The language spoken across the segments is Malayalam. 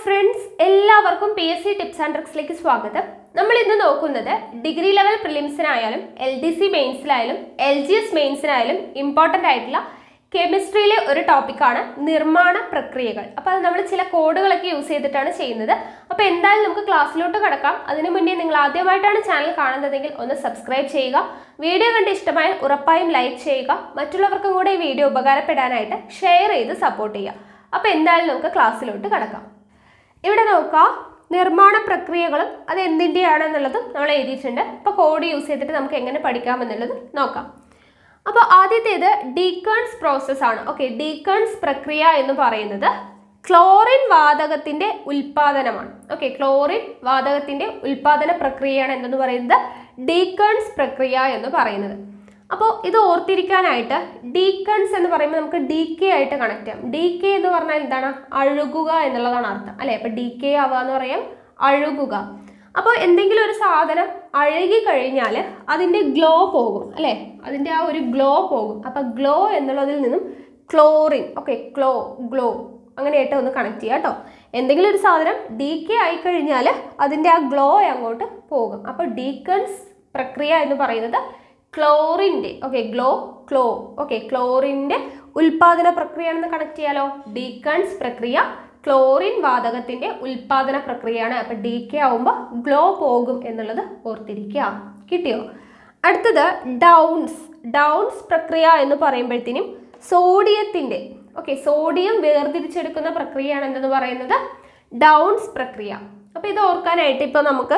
ഫ്രണ്ട്സ് എല്ലാവർക്കും P S C tips and ട്രിക്സിലേക്ക് സ്വാഗതം നമ്മൾ ഇന്ന് നോക്കുന്നത് ഡിഗ്രി ലെവൽ പ്രിലിംസിനായാലും എൽ ഡി സി മെയിൻസിലായാലും എൽ ജി എസ് മെയിൻസിനായാലും ഇമ്പോർട്ടൻ്റ് ആയിട്ടുള്ള കെമിസ്ട്രിയിലെ ഒരു ടോപ്പിക്കാണ് നിർമ്മാണ പ്രക്രിയകൾ അപ്പോൾ അത് നമ്മൾ ചില കോഡുകളൊക്കെ യൂസ് ചെയ്തിട്ടാണ് ചെയ്യുന്നത് അപ്പോൾ എന്തായാലും നമുക്ക് ക്ലാസ്സിലോട്ട് കിടക്കാം അതിനു മുന്നേ നിങ്ങൾ ആദ്യമായിട്ടാണ് ചാനൽ കാണുന്നതെങ്കിൽ ഒന്ന് സബ്സ്ക്രൈബ് ചെയ്യുക വീഡിയോ കണ്ട് ഇഷ്ടമായാൽ ഉറപ്പായും ലൈക്ക് ചെയ്യുക മറ്റുള്ളവർക്കും കൂടെ ഈ വീഡിയോ ഉപകാരപ്പെടാനായിട്ട് ഷെയർ ചെയ്ത് സപ്പോർട്ട് ചെയ്യുക അപ്പോൾ എന്തായാലും നമുക്ക് ക്ലാസ്സിലോട്ട് കിടക്കാം ഇവിടെ നോക്കാം നിർമ്മാണ പ്രക്രിയകളും അത് എന്തിൻ്റെയാണെന്നുള്ളതും നമ്മൾ എഴുതിയിട്ടുണ്ട് അപ്പോൾ കോഡ് യൂസ് ചെയ്തിട്ട് നമുക്ക് എങ്ങനെ പഠിക്കാമെന്നുള്ളത് നോക്കാം അപ്പോൾ ആദ്യത്തേത് ഡീക്കേൺസ് പ്രോസസ് ആണ് ഓക്കെ ഡീക്കേൺസ് പ്രക്രിയ എന്ന് പറയുന്നത് ക്ലോറിൻ വാതകത്തിന്റെ ഉൽപാദനമാണ് ഓക്കെ ക്ലോറിൻ വാതകത്തിന്റെ ഉൽപാദന പ്രക്രിയയാണ് എന്തെന്ന് പറയുന്നത് ഡീക്കേൺസ് പ്രക്രിയ എന്ന് പറയുന്നത് അപ്പോൾ ഇത് ഓർത്തിരിക്കാനായിട്ട് ഡീക്കൺസ് എന്ന് പറയുമ്പോൾ നമുക്ക് ഡി കെ ആയിട്ട് കണക്ട് ചെയ്യാം ഡി കെ എന്ന് പറഞ്ഞാൽ എന്താണ് അഴുകുക എന്നുള്ളതാണ് അർത്ഥം അല്ലേ അപ്പോൾ ഡി കെ ആവുക എന്ന് പറയാം അഴുകുക അപ്പോൾ എന്തെങ്കിലും ഒരു സാധനം അഴുകി കഴിഞ്ഞാൽ അതിൻ്റെ ഗ്ലോ പോകും അല്ലേ അതിൻ്റെ ആ ഒരു ഗ്ലോ പോകും അപ്പോൾ ഗ്ലോ എന്നുള്ളതിൽ നിന്നും ക്ലോറിൻ ഓക്കെ ക്ലോ ഗ്ലോ അങ്ങനെയായിട്ട് ഒന്ന് കണക്ട് ചെയ്യുക കേട്ടോ എന്തെങ്കിലും ഒരു സാധനം ഡി കെ ആയിക്കഴിഞ്ഞാൽ അതിൻ്റെ ആ ഗ്ലോ അങ്ങോട്ട് പോകും അപ്പോൾ ഡീക്കൺസ് പ്രക്രിയ എന്ന് പറയുന്നത് ക്ലോറിൻ്റെ ഓക്കെ ഗ്ലോ ക്ലോ ഓക്കെ ക്ലോറിൻ്റെ ഉൽപാദന പ്രക്രിയയാണെന്ന് കണക്ട് ചെയ്യാലോ ഡീക്കൺസ് പ്രക്രിയ ക്ലോറിൻ വാതകത്തിന്റെ ഉൽപാദന പ്രക്രിയയാണ് അപ്പം ഡി കെ ആവുമ്പോൾ ഗ്ലോ പോകും എന്നുള്ളത് ഓർത്തിരിക്കുക കിട്ടിയോ അടുത്തത് ഡൗൺസ് ഡൗൺസ് പ്രക്രിയ എന്ന് പറയുമ്പോഴത്തേനും സോഡിയത്തിന്റെ ഓക്കെ സോഡിയം വേർതിരിച്ചെടുക്കുന്ന പ്രക്രിയയാണ് എന്തെന്ന് പറയുന്നത് ഡൗൺസ് പ്രക്രിയ അപ്പോൾ ഇത് ഓർക്കാനായിട്ട് ഇപ്പോൾ നമുക്ക്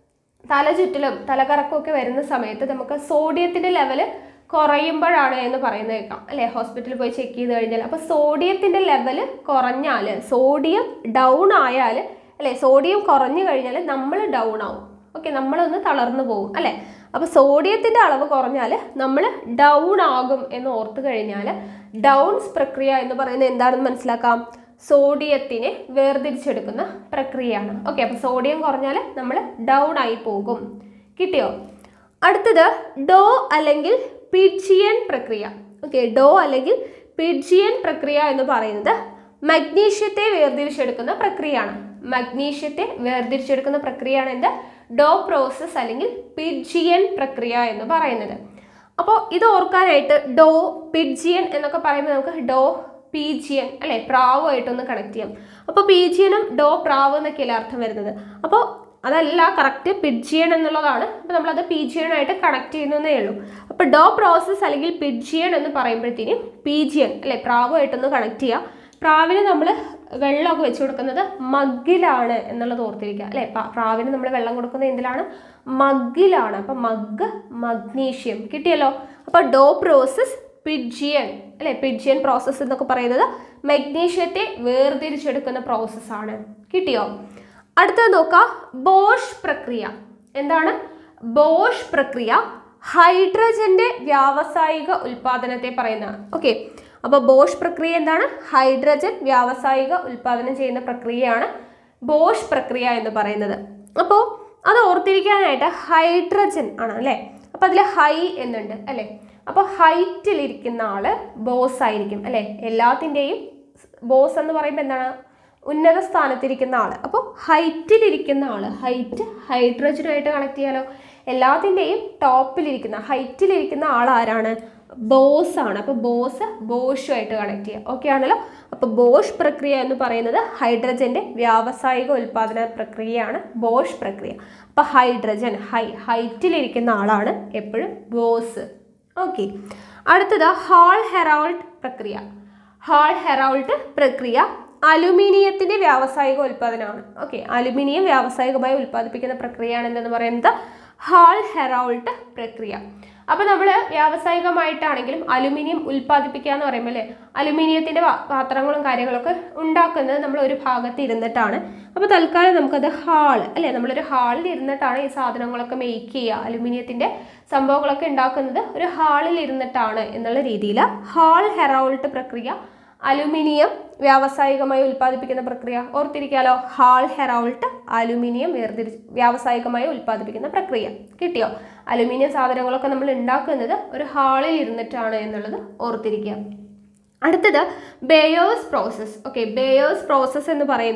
തല ചുറ്റിലും തലകറക്കമൊക്കെ വരുന്ന സമയത്ത് നമുക്ക് സോഡിയത്തിന്റെ ലെവൽ കുറയുമ്പോഴാണ് എന്ന് പറയുന്നത് കേൾക്കാം അല്ലേ ഹോസ്പിറ്റലിൽ പോയി ചെക്ക് ചെയ്ത് കഴിഞ്ഞാൽ അപ്പോൾ സോഡിയത്തിന്റെ ലെവൽ കുറഞ്ഞാൽ സോഡിയം ഡൗൺ ആയാൽ അല്ലേ സോഡിയം കുറഞ്ഞു കഴിഞ്ഞാൽ നമ്മൾ ഡൗൺ ആവും ഓക്കെ നമ്മളൊന്ന് തളർന്നു പോകും അല്ലേ അപ്പോൾ സോഡിയത്തിന്റെ അളവ് കുറഞ്ഞാൽ നമ്മൾ ഡൗൺ ആകും എന്ന് ഓർത്ത് കഴിഞ്ഞാൽ ഡൗൺസ് പ്രക്രിയ എന്ന് പറയുന്നത് എന്താണെന്ന് മനസ്സിലാക്കാം സോഡിയത്തിനെ വേർതിരിച്ചെടുക്കുന്ന പ്രക്രിയയാണ് ഓക്കെ അപ്പോൾ സോഡിയം കുറഞ്ഞാൽ നമ്മൾ ഡൗൺ ആയി പോകും കിട്ടിയോ അടുത്തത് ഡോ അല്ലെങ്കിൽ പിഡ്ജിയൻ പ്രക്രിയ ഓക്കെ ഡോ അല്ലെങ്കിൽ പിഡ്ജിയൻ പ്രക്രിയ എന്ന് പറയുന്നത് മഗ്നീഷ്യത്തെ വേർതിരിച്ചെടുക്കുന്ന പ്രക്രിയയാണ് മഗ്നീഷ്യത്തെ വേർതിരിച്ചെടുക്കുന്ന പ്രക്രിയയാണ് എന്ത് ഡോ പ്രോസസ് അല്ലെങ്കിൽ പിഡ്ജിയൻ പ്രക്രിയ എന്ന് പറയുന്നത് അപ്പോൾ ഇത് ഓർക്കാനായിട്ട് ഡോ പിഡ്ജിയൻ എന്നൊക്കെ പറയുമ്പോൾ നമുക്ക് ഡോ പീജിയൻ അല്ലെ പ്രാവുമായിട്ടൊന്ന് കണക്ട് ചെയ്യാം അപ്പോൾ പീജിയനും ഡോ പ്രാവ് എന്നൊക്കെയല്ലേ അർത്ഥം വരുന്നത് അപ്പോൾ അതല്ല കറക്റ്റ് പിഡ്ജിയൻ എന്നുള്ളതാണ് അപ്പോൾ നമ്മളത് പീജിയൻ ആയിട്ട് കണക്ട് ചെയ്യുന്നതേ ഉള്ളൂ അപ്പോൾ ഡോ പ്രോസസ് അല്ലെങ്കിൽ പിഡ്ജിയൻ എന്ന് പറയുമ്പോഴത്തേനും പീജിയൻ അല്ലെ പ്രാവുമായിട്ടൊന്ന് കണക്ട് ചെയ്യുക പ്രാവിന് നമ്മൾ വെള്ളമൊക്കെ വെച്ച് കൊടുക്കുന്നത് മഗ്ഗിലാണ് എന്നുള്ളത് ഓർത്തിരിക്കുക അല്ലെ പ്രാവിന് നമ്മൾ വെള്ളം കൊടുക്കുന്നത് എന്തിലാണ് മഗ്ഗിലാണ് അപ്പം മഗ് മഗ്നീഷ്യം കിട്ടിയല്ലോ അപ്പോൾ ഡോ പ്രോസസ് പിഡ്ജിയൻ അല്ലെ പിഡ്ജിയൻ പ്രോസസ്സ് എന്നൊക്കെ പറയുന്നത് മഗ്നീഷ്യത്തെ വേർതിരിച്ചെടുക്കുന്ന പ്രോസസ്സാണ് കിട്ടിയോ അടുത്തത് നോക്കാം ബോഷ് പ്രക്രിയ എന്താണ് ബോഷ് പ്രക്രിയ ഹൈഡ്രജന്റെ വ്യാവസായിക ഉൽപാദനത്തെ പറയുന്നതാണ് ഓക്കെ അപ്പോൾ ബോഷ് പ്രക്രിയ എന്താണ് ഹൈഡ്രജൻ വ്യാവസായിക ഉൽപാദനം ചെയ്യുന്ന പ്രക്രിയയാണ് ബോഷ് പ്രക്രിയ എന്ന് പറയുന്നത് അപ്പോൾ അത് ഓർത്തിരിക്കാനായിട്ട് ഹൈഡ്രജൻ ആണ് അല്ലേ അപ്പോൾ അതിൽ ഹൈ എന്നുണ്ട് അല്ലേ അപ്പോൾ ഹൈറ്റിലിരിക്കുന്ന ആള് ബോസ് ആയിരിക്കും അല്ലേ എല്ലാത്തിൻ്റെയും ബോസ് എന്ന് പറയുമ്പോൾ എന്താണ് ഉന്നത സ്ഥാനത്തിരിക്കുന്ന ആൾ അപ്പോൾ ഹൈറ്റിലിരിക്കുന്ന ആൾ ഹൈറ്റ് ഹൈഡ്രജനുമായിട്ട് കണക്ട് ചെയ്യാലോ എല്ലാത്തിൻ്റെയും ടോപ്പിലിരിക്കുന്ന ഹൈറ്റിലിരിക്കുന്ന ആൾ ആരാണ് ബോസ് ആണ് അപ്പോൾ ബോസ് ബോഷുമായിട്ട് കണക്ട് ചെയ്യുക ഓക്കെ ആണല്ലോ അപ്പോൾ ബോഷ് പ്രക്രിയ എന്ന് പറയുന്നത് ഹൈഡ്രജന്റെ വ്യാവസായിക ഉൽപാദന പ്രക്രിയയാണ് ബോഷ് പ്രക്രിയ അപ്പോൾ ഹൈഡ്രജൻ ഹൈ ഹൈറ്റിലിരിക്കുന്ന ആളാണ് എപ്പോഴും ബോസ് ഓക്കെ അടുത്തത് ഹാൾ ഹെറാൾഡ് പ്രക്രിയ ഹാൾ ഹെറാൾഡ് പ്രക്രിയ അലുമിനിയത്തിന്റെ വ്യാവസായിക ഉൽപാദനമാണ് ഓക്കെ അലുമിനിയം വ്യാവസായികമായി ഉൽപ്പാദിപ്പിക്കുന്ന പ്രക്രിയയാണ് എന്തെന്ന് പറയുന്നത് ഹാൾ ഹെറാൾഡ് പ്രക്രിയ അപ്പോൾ നമ്മൾ വ്യാവസായികമായിട്ടാണെങ്കിലും അലുമിനിയം ഉൽപ്പാദിപ്പിക്കുക എന്ന് പറയുമ്പോൾ അല്ലേ അലുമിനിയത്തിന്റെ പാത്രങ്ങളും കാര്യങ്ങളൊക്കെ ഉണ്ടാക്കുന്നത് നമ്മൾ ഒരു ഭാഗത്ത് ഇരുന്നിട്ടാണ് അപ്പോൾ തൽക്കാലം നമുക്കത് ഹാൾ അല്ലേ നമ്മളൊരു ഹാളിൽ ഇരുന്നിട്ടാണ് ഈ സാധനങ്ങളൊക്കെ മേക്ക് ചെയ്യുക അലുമിനിയത്തിന്റെ സംഭവങ്ങളൊക്കെ ഉണ്ടാക്കുന്നത് ഒരു ഹാളിൽ ഇരുന്നിട്ടാണ് എന്നുള്ള രീതിയിൽ ഹാൾ ഹെറോൾട്ട് പ്രക്രിയ അലുമിനിയം വ്യാവസായികമായി ഉൽപ്പാദിപ്പിക്കുന്ന പ്രക്രിയ ഓർത്തിരിക്കാലോ ഹാൾ ഹെറോൾട്ട് അലുമിനിയം വേർതിരി വ്യാവസായികമായി ഉൽപ്പാദിപ്പിക്കുന്ന പ്രക്രിയ കിട്ടിയോ അലുമിനിയം സാധനങ്ങളൊക്കെ നമ്മൾ ഉണ്ടാക്കുന്നത് ഒരു ഹാളിൽ ഇരുന്നിട്ടാണ് എന്നുള്ളത് ഓർത്തിരിക്കുക അടുത്തത് Bayer's process okay Bayer's process എന്ന് പറയുന്നത്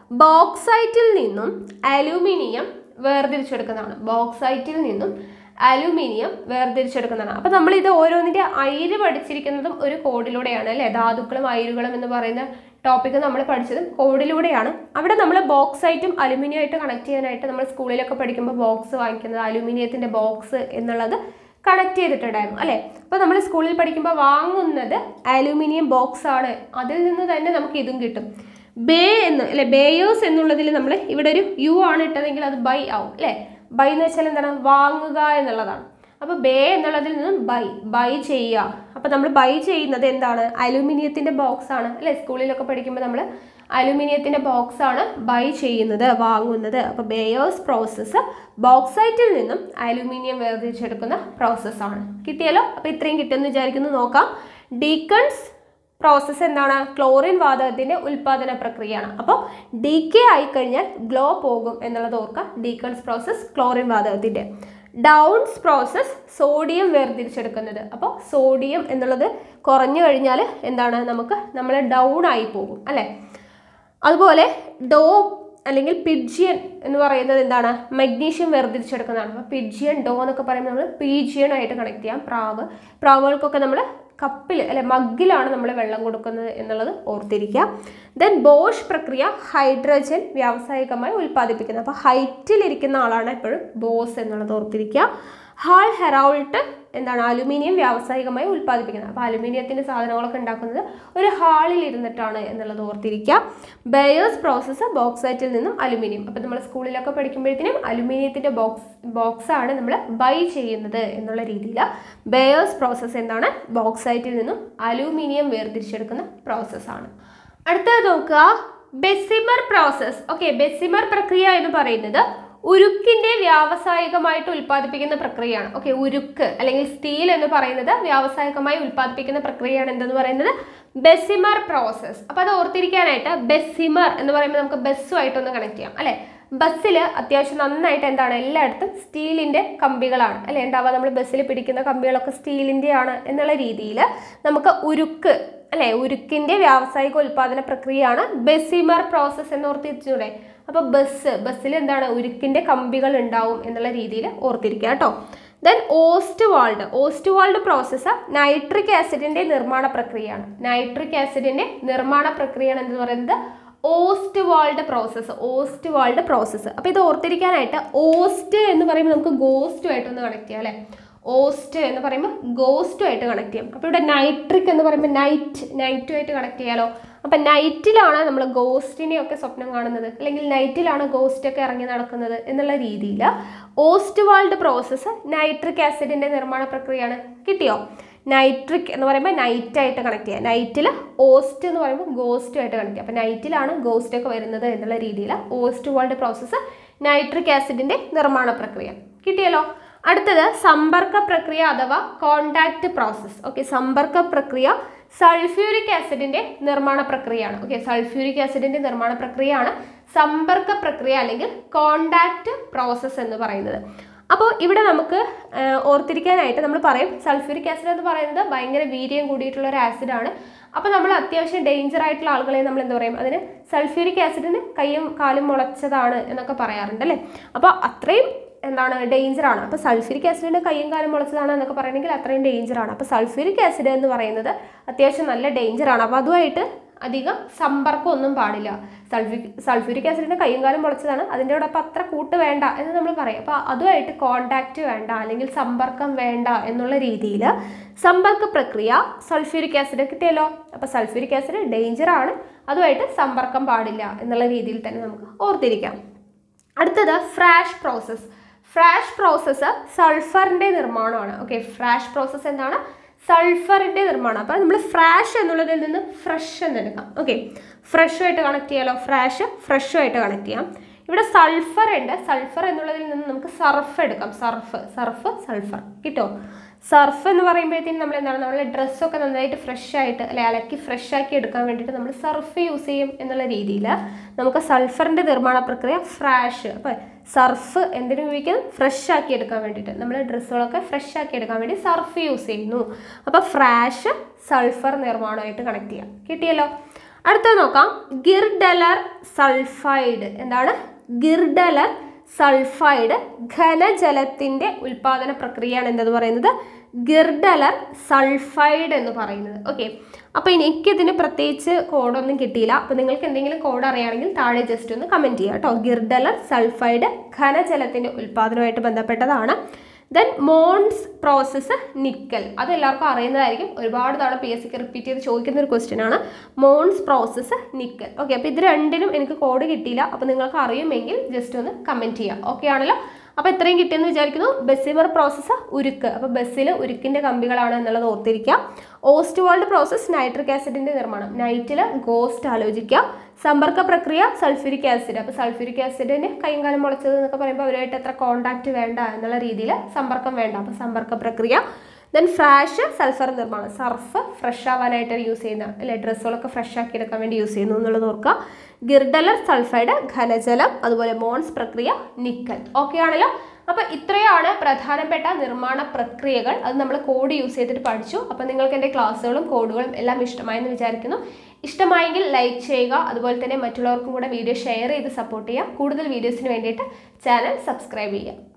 ബോക്സൈറ്റിൽ നിന്നും അലൂമിനിയം വേർതിരിച്ചെടുക്കുന്നതാണ് ബോക്സൈറ്റിൽ നിന്നും അലൂമിനിയം വേർതിരിച്ചെടുക്കുന്നതാണ് അപ്പോൾ നമ്മൾ ഇത് ഓരോന്നിൻ്റെ അയിര് പഠിച്ചിരിക്കുന്നതും ഒരു കോഡിലൂടെയാണ് അല്ലേ ധാതുക്കളും അയിരുകളും എന്ന് പറയുന്ന ടോപ്പിക്ക് നമ്മൾ പഠിച്ചത് കോഡിലൂടെയാണ് അവിടെ നമ്മൾ ബോക്സൈറ്റും അലുമിനിയം ആയിട്ട് കണക്ട് ചെയ്യാനായിട്ട് നമ്മൾ സ്കൂളിലൊക്കെ പഠിക്കുമ്പോൾ ബോക്സ് വാങ്ങിക്കുന്നത് അലുമിനിയത്തിൻ്റെ ബോക്സ് എന്നുള്ളത് കണക്ട് ചെയ്തിട്ടുണ്ടായിരുന്നു അല്ലേ അപ്പോൾ നമ്മൾ സ്കൂളിൽ പഠിക്കുമ്പോൾ വാങ്ങുന്നത് അലൂമിനിയം ബോക്സ് ആണ് അതിൽ നിന്ന് തന്നെ നമുക്ക് ഇതും കിട്ടും ബേ എന്ന് അല്ലെ ബേയേഴ്സ് എന്നുള്ളതിൽ നമ്മൾ ഇവിടെ ഒരു യു ആണ് ഇട്ടതെങ്കിൽ അത് ബൈ ആവും അല്ലേ ബൈ എന്ന് വെച്ചാൽ എന്താണ് വാങ്ങുക എന്നുള്ളതാണ് അപ്പോൾ ബേ എന്നുള്ളതിൽ നിന്നും ബൈ ബൈ ചെയ്യുക അപ്പോൾ നമ്മൾ ബൈ ചെയ്യുന്നത് എന്താണ് അലുമിനിയത്തിൻ്റെ ബോക്സ് ആണ് അല്ലേ സ്കൂളിലൊക്കെ പഠിക്കുമ്പോൾ നമ്മൾ അലുമിനിയത്തിൻ്റെ ബോക്സ് ആണ് ബൈ ചെയ്യുന്നത് വാങ്ങുന്നത് അപ്പോൾ ബേയേഴ്സ് പ്രോസസ്സ് ബോക്സൈറ്റിൽ നിന്നും അലുമിനിയം വേർതിരിച്ചെടുക്കുന്ന പ്രോസസ്സാണ് കിട്ടിയല്ലോ അപ്പോൾ ഇത്രയും കിട്ടുമെന്ന് വിചാരിക്കുന്നു നോക്കാം ഡീക്കൺസ് പ്രോസസ്സ് എന്താണ് ക്ലോറിൻ വാതകത്തിന്റെ ഉൽപാദന പ്രക്രിയയാണ് അപ്പോൾ ഡി കെ ആയിക്കഴിഞ്ഞാൽ ഗ്ലോ പോകും എന്നുള്ളത് ഓർക്കുക ഡീക്കൺസ് പ്രോസസ്സ് ക്ലോറിൻ വാതകത്തിന്റെ ഡൗൺസ് പ്രോസസ്സ് സോഡിയം വേർതിരിച്ചെടുക്കുന്നത് അപ്പോൾ സോഡിയം എന്നുള്ളത് കുറഞ്ഞു കഴിഞ്ഞാൽ എന്താണ് നമുക്ക് നമ്മൾ ഡൗൺ ആയി പോകും അല്ലേ അതുപോലെ ഡോ അല്ലെങ്കിൽ പിഡ്ജിയൻ എന്ന് പറയുന്നത് എന്താണ് മഗ്നീഷ്യം വേർതിരിച്ചെടുക്കുന്നതാണ് അപ്പോൾ പിഡ്ജിയൻ ഡോ എന്നൊക്കെ പറയുമ്പോൾ നമ്മൾ പീജിയൻ ആയിട്ട് കണക്ട് ചെയ്യാം പ്രാവ് പ്രാവുകൾക്കൊക്കെ നമ്മൾ കപ്പിൽ അല്ലെ മഗ്ഗിലാണ് നമ്മൾ വെള്ളം കൊടുക്കുന്നത് എന്നുള്ളത് ഓർത്തിരിക്കുക ദെൻ ബോഷ് പ്രക്രിയ ഹൈഡ്രജൻ വ്യാവസായികമായി ഉൽപ്പാദിപ്പിക്കുന്നത് അപ്പോൾ ഹൈറ്റിലിരിക്കുന്ന ആളാണ് എപ്പോഴും ബോസ് എന്നുള്ളത് ഓർത്തിരിക്കുക ഹാൾ ഹെറൗൾട്ട് എന്താണ് അലുമിനിയം വ്യാവസായികമായി ഉൽപ്പാദിപ്പിക്കുന്നത് അപ്പോൾ അലുമിനിയത്തിൻ്റെ സാധനങ്ങളൊക്കെ ഉണ്ടാക്കുന്നത് ഒരു ഹാളിൽ ഇരുന്നിട്ടാണ് എന്നുള്ളത് ഓർത്തിരിക്കുക ബയേഴ്സ് പ്രോസസ്സ് ബോക്സൈറ്റിൽ നിന്നും അലുമിനിയം അപ്പോൾ നമ്മൾ സ്കൂളിലൊക്കെ പഠിക്കുമ്പോഴത്തേനും അലുമിനിയത്തിൻ്റെ ബോക്സ് ബോക്സാണ് നമ്മൾ ബൈ ചെയ്യുന്നത് എന്നുള്ള രീതിയിൽ ബയേഴ്സ് പ്രോസസ്സ് എന്താണ് ബോക്സൈറ്റിൽ നിന്നും അലൂമിനിയം വേർതിരിച്ചെടുക്കുന്ന പ്രോസസ്സാണ് അടുത്തത് നോക്കുക ബെസിമർ പ്രോസസ്സ് ഓക്കെ ബെസിമർ പ്രക്രിയ എന്ന് പറയുന്നത് ഉരുക്കിന്റെ വ്യാവസായികമായിട്ട് ഉൽപ്പാദിപ്പിക്കുന്ന പ്രക്രിയയാണ് ഓക്കെ ഉരുക്ക് അല്ലെങ്കിൽ സ്റ്റീൽ എന്ന് പറയുന്നത് വ്യാവസായികമായി ഉൽപ്പാദിപ്പിക്കുന്ന പ്രക്രിയയാണ് എന്തെന്ന് പറയുന്നത് ബെസിമർ പ്രോസസ്സ് അപ്പോൾ അത് ഓർത്തിരിക്കാനായിട്ട് ബെസിമർ എന്ന് പറയുമ്പോൾ നമുക്ക് ബസ്സുമായിട്ടൊന്ന് കണക്ട് ചെയ്യാം അല്ലേ ബസ്സിൽ അത്യാവശ്യം നന്നായിട്ട് എന്താണ് എല്ലായിടത്തും സ്റ്റീലിൻ്റെ കമ്പികളാണ് അല്ലേ ഉണ്ടാവുക നമ്മൾ ബസ്സിൽ പിടിക്കുന്ന കമ്പികളൊക്കെ സ്റ്റീലിൻ്റെ ആണ് എന്നുള്ള രീതിയിൽ നമുക്ക് ഉരുക്ക് അല്ലേ ഉരുക്കിൻ്റെ വ്യാവസായിക ഉൽപ്പാദന പ്രക്രിയയാണ് ബെസിമർ പ്രോസസ്സ് എന്ന് ഓർത്തിരിച്ചൂടെ അപ്പോൾ ബസ് ബസ്സിൽ എന്താണ് ഉരുക്കിൻ്റെ കമ്പികൾ ഉണ്ടാവും എന്നുള്ള രീതിയിൽ ഓർത്തിരിക്കുക കേട്ടോ then Ostwald Ostwald process nitric ആസിഡിൻ്റെ നിർമ്മാണ പ്രക്രിയയാണ് നൈട്രിക് ആസിഡിൻ്റെ നിർമ്മാണ പ്രക്രിയയാണ് എന്ന് പറയുന്നത് Ostwald process Ostwald process അപ്പോൾ ഇത് ഓർത്തിരിക്കാനായിട്ട് ഓസ്റ്റ് എന്ന് പറയുമ്പോൾ നമുക്ക് ഗോസ്റ്റുമായിട്ടൊന്ന് കണക്ട് ചെയ്യാം അല്ലേ ഓസ്റ്റ് എന്ന് പറയുമ്പോൾ ഗോസ്റ്റുമായിട്ട് കണക്ട് ചെയ്യാം അപ്പോൾ ഇവിടെ നൈട്രിക് എന്ന് പറയുമ്പോൾ നൈറ്റ് നൈറ്റുമായിട്ട് കണക്ട് ചെയ്യാലോ അപ്പം നൈറ്റിലാണ് നമ്മൾ ഗോസ്റ്റിനെയൊക്കെ സ്വപ്നം കാണുന്നത് അല്ലെങ്കിൽ നൈറ്റിലാണ് ഗോസ്റ്റ് ഒക്കെ ഇറങ്ങി നടക്കുന്നത് എന്നുള്ള രീതിയിൽ ഓസ്റ്റ് വാൾഡ് പ്രോസസ്സ് നൈട്രിക് ആസിഡിൻ്റെ നിർമ്മാണ പ്രക്രിയയാണ് കിട്ടിയോ നൈട്രിക് എന്ന് പറയുമ്പോൾ നൈറ്റ് ആയിട്ട് കണക്ട് ചെയ്യുക നൈറ്റിൽ ഓസ്റ്റ് എന്ന് പറയുമ്പോൾ ഗോസ്റ്റ് ആയിട്ട് കണക്ട് ചെയ്യുക അപ്പോൾ നൈറ്റിലാണ് ഗോസ്റ്റ് ഒക്കെ വരുന്നത് എന്നുള്ള രീതിയിൽ ഓസ്റ്റ് വാൾഡ് പ്രോസസ്സ് നൈട്രിക് ആസിഡിൻ്റെ നിർമ്മാണ പ്രക്രിയ കിട്ടിയല്ലോ അടുത്തത് സമ്പർക്ക പ്രക്രിയ അഥവാ കോണ്ടാക്ട് പ്രോസസ്സ് ഓക്കെ സമ്പർക്ക പ്രക്രിയ സൾഫ്യൂരിക് ആസിഡിന്റെ നിർമ്മാണ പ്രക്രിയയാണ് ഓക്കെ സൾഫ്യൂരിക് ആസിഡിന്റെ നിർമ്മാണ പ്രക്രിയയാണ് സമ്പർക്ക പ്രക്രിയ അല്ലെങ്കിൽ കോണ്ടാക്ട് പ്രോസസ്സ് എന്ന് പറയുന്നത് അപ്പോൾ ഇവിടെ നമുക്ക് ആ, ഓർത്തിരിക്കാനായിട്ട് നമ്മൾ പറയും സൾഫ്യൂരിക് ആസിഡ് എന്ന് പറയുന്നത് ഭയങ്കര വീര്യം കൂടിയിട്ടുള്ള ഒരു ആസിഡാണ് അപ്പോൾ നമ്മൾ അത്യാവശ്യം ഡേഞ്ചർ ആയിട്ടുള്ള ആളുകളെ നമ്മൾ എന്താ പറയും അതിന് സൾഫ്യൂരിക് ആസിഡിന് കൈയും കാലും മുളച്ചതാണ് എന്നൊക്കെ പറയാറുണ്ട് അല്ലേ അപ്പോൾ അത്രയും എന്താണ് ഡേഞ്ചർ ആണ് അപ്പോൾ സൾഫ്യൂരിക് ആസിഡിന് കയ്യും കാലും മുളച്ചതാണ് എന്നൊക്കെ പറയണമെങ്കിൽ അത്രയും ഡേഞ്ചർ ആണ് അപ്പോൾ സൾഫ്യൂരിക് ആസിഡ് എന്ന് പറയുന്നത് അത്യാവശ്യം നല്ല ഡേഞ്ചർ ആണ് അപ്പോൾ അതുമായിട്ട് അധികം സമ്പർക്കം ഒന്നും പാടില്ല സൾഫ്യൂരിക് സൾഫ്യൂരിക് ആസിഡിന് കയ്യും കാലും മുളച്ചതാണ് അതിൻ്റെ കൂടെ അപ്പോൾ അത്ര കൂട്ട് വേണ്ട എന്ന് നമ്മൾ പറയും അപ്പോൾ അതുമായിട്ട് കോണ്ടാക്റ്റ് വേണ്ട അല്ലെങ്കിൽ സമ്പർക്കം വേണ്ട എന്നുള്ള രീതിയിൽ സമ്പർക്ക പ്രക്രിയ സൾഫ്യൂരിക് ആസിഡ് കിട്ടിയല്ലോ അപ്പോൾ സൾഫ്യൂരിക് ആസിഡ് ഡേഞ്ചർ ആണ് അതുമായിട്ട് സമ്പർക്കം പാടില്ല എന്നുള്ള രീതിയിൽ തന്നെ നമുക്ക് ഓർത്തിരിക്കാം അടുത്തത് ഫ്രാഷ് പ്രോസസ്സ് ഫ്രാഷ് പ്രോസസ്സ് സൾഫറിൻ്റെ നിർമ്മാണമാണ് ഓക്കെ ഫ്രാഷ് പ്രോസസ്സ് എന്താണ് സൾഫറിൻ്റെ നിർമ്മാണം അപ്പോൾ നമ്മൾ ഫ്രാഷ് എന്നുള്ളതിൽ നിന്ന് ഫ്രഷ് എന്നെടുക്കാം ഓക്കെ ഫ്രഷുമായിട്ട് കണക്ട് ചെയ്യാലോ ഫ്രാഷ് ഫ്രഷുമായിട്ട് കണക്ട് ചെയ്യാം ഇവിടെ സൾഫർ ഉണ്ട് സൾഫർ എന്നുള്ളതിൽ നിന്ന് നമുക്ക് സർഫ് എടുക്കാം സർഫ് സർഫ് സൾഫർ കിട്ടോ സർഫ് എന്ന് പറയുമ്പോഴത്തേക്കും നമ്മൾ എന്താണ് നമ്മൾ ഡ്രസ്സൊക്കെ നന്നായിട്ട് ഫ്രഷ് ആയിട്ട് അല്ലെ അലക്കി ഫ്രഷ് ആക്കി എടുക്കാൻ വേണ്ടിയിട്ട് നമ്മൾ സർഫ് യൂസ് ചെയ്യും എന്നുള്ള രീതിയിൽ നമുക്ക് സൾഫറിൻ്റെ നിർമ്മാണ പ്രക്രിയ ഫ്രാഷ് അപ്പോൾ സർഫ് എന്തിനു ഉപയോഗിക്കും ഫ്രഷ് ആക്കി എടുക്കാൻ വേണ്ടിയിട്ട് നമ്മൾ ഡ്രസ്സുകളൊക്കെ ഫ്രഷ് ആക്കി എടുക്കാൻ വേണ്ടി സർഫ് യൂസ് ചെയ്യുന്നു അപ്പോൾ ഫ്രാഷ് സൾഫർ നിർമ്മാണമായിട്ട് കണക്ട് ചെയ്യാം കിട്ടിയല്ലോ അടുത്തത് നോക്കാം ഗിർഡലർ സൾഫൈഡ് എന്താണ് ഗിർഡലർ സൾഫൈഡ് ഘനജലത്തിന്റെ ഉൽപാദന പ്രക്രിയയാണ് എന്തെന്ന് പറയുന്നത് ഗിർഡലർ സൾഫൈഡ് എന്ന് പറയുന്നത് ഓക്കെ അപ്പോൾ എനിക്കിതിന് പ്രത്യേകിച്ച് കോഡൊന്നും കിട്ടിയില്ല അപ്പോൾ നിങ്ങൾക്ക് എന്തെങ്കിലും കോഡ് അറിയുകയാണെങ്കിൽ താഴെ ജസ്റ്റ് ഒന്ന് കമൻറ്റ് ചെയ്യുക കേട്ടോ ഗിർഡലർ സൾഫൈഡ് ഘനജലത്തിന്റെ ഉൽപാദനവുമായിട്ട് ബന്ധപ്പെട്ടതാണ് ദെൻ മോൺസ് പ്രോസസ്സ് നിക്കൽ അത് എല്ലാവർക്കും അറിയുന്നതായിരിക്കും ഒരുപാട് തവണ പി എസ് സിക്ക് റിപ്പീറ്റ് ചെയ്ത് ചോദിക്കുന്ന ഒരു ക്വസ്റ്റ്യൻ ആണ് മോൺസ് പ്രോസസ്സ് നിക്കൽ ഓക്കെ അപ്പോൾ ഇത് രണ്ടിനും എനിക്ക് കോഡ് കിട്ടിയില്ല അപ്പോൾ നിങ്ങൾക്ക് അറിയുമെങ്കിൽ ജസ്റ്റ് ഒന്ന് കമൻറ്റ് ചെയ്യുക ഓക്കെ ആണല്ലോ അപ്പോൾ ഇത്രയും കിട്ടിയെന്ന് വിചാരിക്കുന്നു ബെസിമർ പ്രോസസ്സ് ഉരുക്ക് അപ്പോൾ ബസ്സിൽ ഉരുക്കിൻ്റെ കമ്പികളാണ് എന്നുള്ളത് ഓർത്തിരിക്കുക ഓസ്റ്റ് വേൾഡ് പ്രോസസ്സ് നൈട്രിക് ആസിഡിൻ്റെ നിർമ്മാണം നൈറ്റിൽ ഗോസ്റ്റ് ആലോചിക്കുക സമ്പർക്ക പ്രക്രിയ സൾഫ്യൂരിക് ആസിഡ് അപ്പോൾ സൾഫ്യൂരിക് ആസിഡിന് കൈയും കാലം മുളച്ചത് എന്നൊക്കെ പറയുമ്പോൾ അവരുമായിട്ട് എത്ര കോണ്ടാക്ട് വേണ്ട എന്നുള്ള രീതിയിൽ സമ്പർക്കം വേണ്ട അപ്പോൾ സമ്പർക്ക പ്രക്രിയ ദെൻ ഫ്രാഷ് സൾഫർ നിർമ്മാണം സർഫ് ഫ്രഷ് ആവാനായിട്ട് യൂസ് ചെയ്യുന്ന അല്ലെ ഡ്രസ്സുകളൊക്കെ ഫ്രഷ് ആക്കി എടുക്കാൻ വേണ്ടി യൂസ് ചെയ്യുന്നു എന്നുള്ളത് ഓർക്കുക ഗിർഡലർ സൾഫൈഡ് ഘനജലം അതുപോലെ മോൺസ് പ്രക്രിയ നിക്കൽ ഓക്കെ ആണല്ലോ അപ്പോൾ ഇത്രയാണ് പ്രധാനപ്പെട്ട നിർമ്മാണ പ്രക്രിയകൾ അത് നമ്മൾ കോഡ് യൂസ് ചെയ്തിട്ട് പഠിച്ചു അപ്പോൾ നിങ്ങൾക്ക് എൻ്റെ ക്ലാസ്സുകളും കോഡുകളും എല്ലാം ഇഷ്ടമായെന്ന് വിചാരിക്കുന്നു ഇഷ്ടമായെങ്കിൽ ലൈക്ക് ചെയ്യുക അതുപോലെ തന്നെ മറ്റുള്ളവർക്കും കൂടെ വീഡിയോ ഷെയർ ചെയ്ത് സപ്പോർട്ട് ചെയ്യുക കൂടുതൽ വീഡിയോസിന് വേണ്ടിയിട്ട് ചാനൽ സബ്സ്ക്രൈബ് ചെയ്യുക